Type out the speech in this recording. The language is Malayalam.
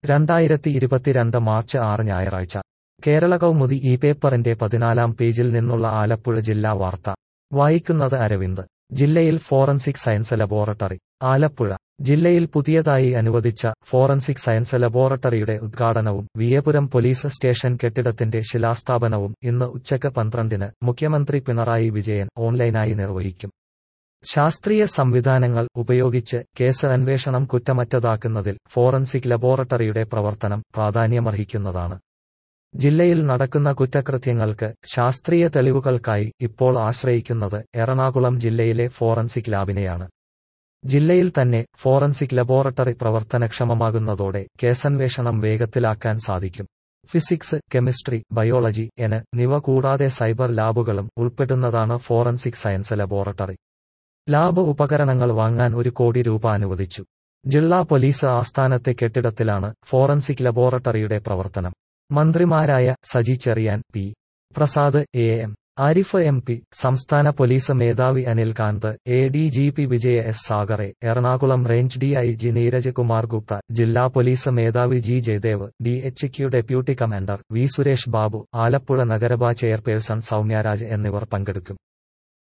രണ്ടായിരത്തി ഇരുപത്തിരണ്ട് മാർച്ച് ആറ് ഞായറാഴ്ച കേരള കൗമുദി ഈ പേപ്പറിന്റെ പതിനാലാം പേജിൽ നിന്നുള്ള ആലപ്പുഴ ജില്ലാ വാർത്ത വായിക്കുന്നത് അരവിന്ദ് ജില്ലയിൽ ഫോറൻസിക് സയൻസ് ലബോറട്ടറി ആലപ്പുഴ ജില്ലയിൽ പുതിയതായി അനുവദിച്ച ഫോറൻസിക് സയൻസ് ലബോറട്ടറിയുടെ ഉദ്ഘാടനവും വിയപുരം പോലീസ് സ്റ്റേഷൻ കെട്ടിടത്തിന്റെ ശിലാസ്ഥാപനവും ഇന്ന് ഉച്ചയ്ക്ക് പന്ത്രണ്ടിന് മുഖ്യമന്ത്രി പിണറായി വിജയൻ ഓൺലൈനായി നിർവഹിക്കും ശാസ്ത്രീയ സംവിധാനങ്ങൾ ഉപയോഗിച്ച് കേസ് അന്വേഷണം കുറ്റമറ്റതാക്കുന്നതിൽ ഫോറൻസിക് ലബോറട്ടറിയുടെ പ്രവർത്തനം പ്രാധാന്യമർഹിക്കുന്നതാണ് ജില്ലയിൽ നടക്കുന്ന കുറ്റകൃത്യങ്ങൾക്ക് ശാസ്ത്രീയ തെളിവുകൾക്കായി ഇപ്പോൾ ആശ്രയിക്കുന്നത് എറണാകുളം ജില്ലയിലെ ഫോറൻസിക് ലാബിനെയാണ് ജില്ലയിൽ തന്നെ ഫോറൻസിക് ലബോറട്ടറി പ്രവർത്തനക്ഷമമാകുന്നതോടെ കേസന്വേഷണം വേഗത്തിലാക്കാൻ സാധിക്കും ഫിസിക്സ് കെമിസ്ട്രി ബയോളജി എന് നിവ കൂടാതെ സൈബർ ലാബുകളും ഉൾപ്പെടുന്നതാണ് ഫോറൻസിക് സയൻസ് ലബോറട്ടറി ലാബ് ഉപകരണങ്ങൾ വാങ്ങാൻ ഒരു കോടി രൂപ അനുവദിച്ചു ജില്ലാ പോലീസ് ആസ്ഥാനത്തെ കെട്ടിടത്തിലാണ് ഫോറൻസിക് ലബോറട്ടറിയുടെ പ്രവർത്തനം മന്ത്രിമാരായ Saji Cherian P Prasad A M Arif M P സംസ്ഥാന പോലീസ് മേധാവി Anil Kant A D G P Vijaya S Sakhare Ernakulam range D I G Neeraj Kumar Gupta ജില്ലാ പോലീസ് മേധാവി G Jayadev D H Q deputy commander V Suresh Babu Alappuzha നഗരസഭാ ചെയർപേഴ്സൺ സൗമ്യരാജ് എന്നിവർ പങ്കെടുക്കും